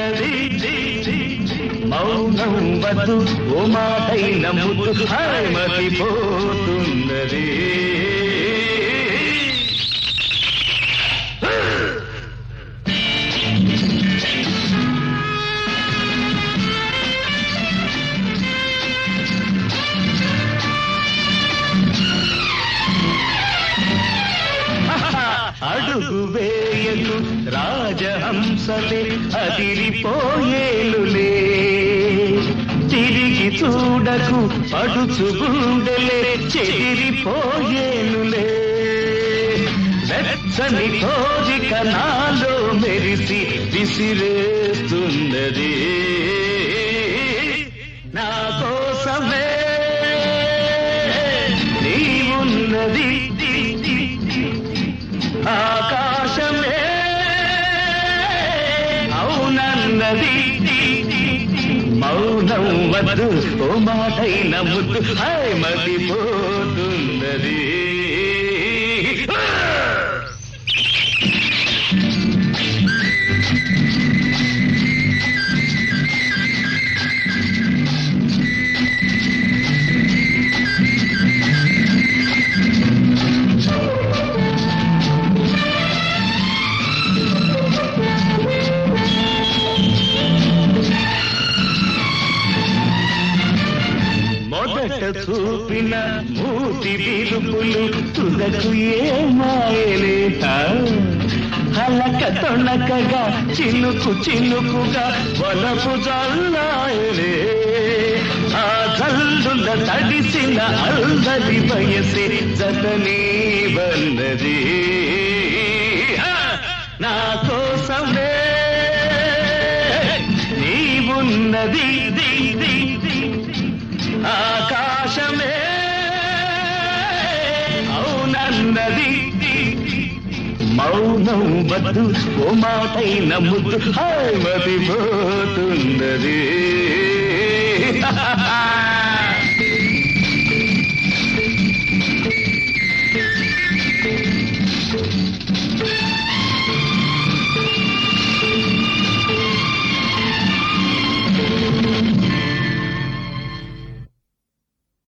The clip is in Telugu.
నీవున్నది మౌనం వద్దు ఓ మాటైన ముద్దు హాయ్ మతిపోతున్నది అడుగు వేయను రాజహంసలే అదిరిపోయేలులే తిరిగి చూడకు పడుచు గుండెలే చెదిరిపోయేలులే వెచ్చని కోరిక నాలో మెరిసి విసిరేస్తున్నది నా కోసమే నీవున్నది ఆకాశమే అవునన్నది మౌనం వద్దు ఓ మాటైన ముద్దు హాయ్ మతిపోతున్నది మొదట చూపిన మూతి విలుపులు తుదకు ఏమాయలే హలక తొణకగా చినుకు చినుకుగా వలపు జల్లాయలే ఆ జల్లుల తడిసిన అల్లరి వయసే జతనీ వన్నది నా కోసమే నీవున్నది ది, ది, ది. ఆకాశమే అవునన్నది మౌనం వద్దు ఓ మాటైన ముద్దు హాయ్ మతిపోతున్నది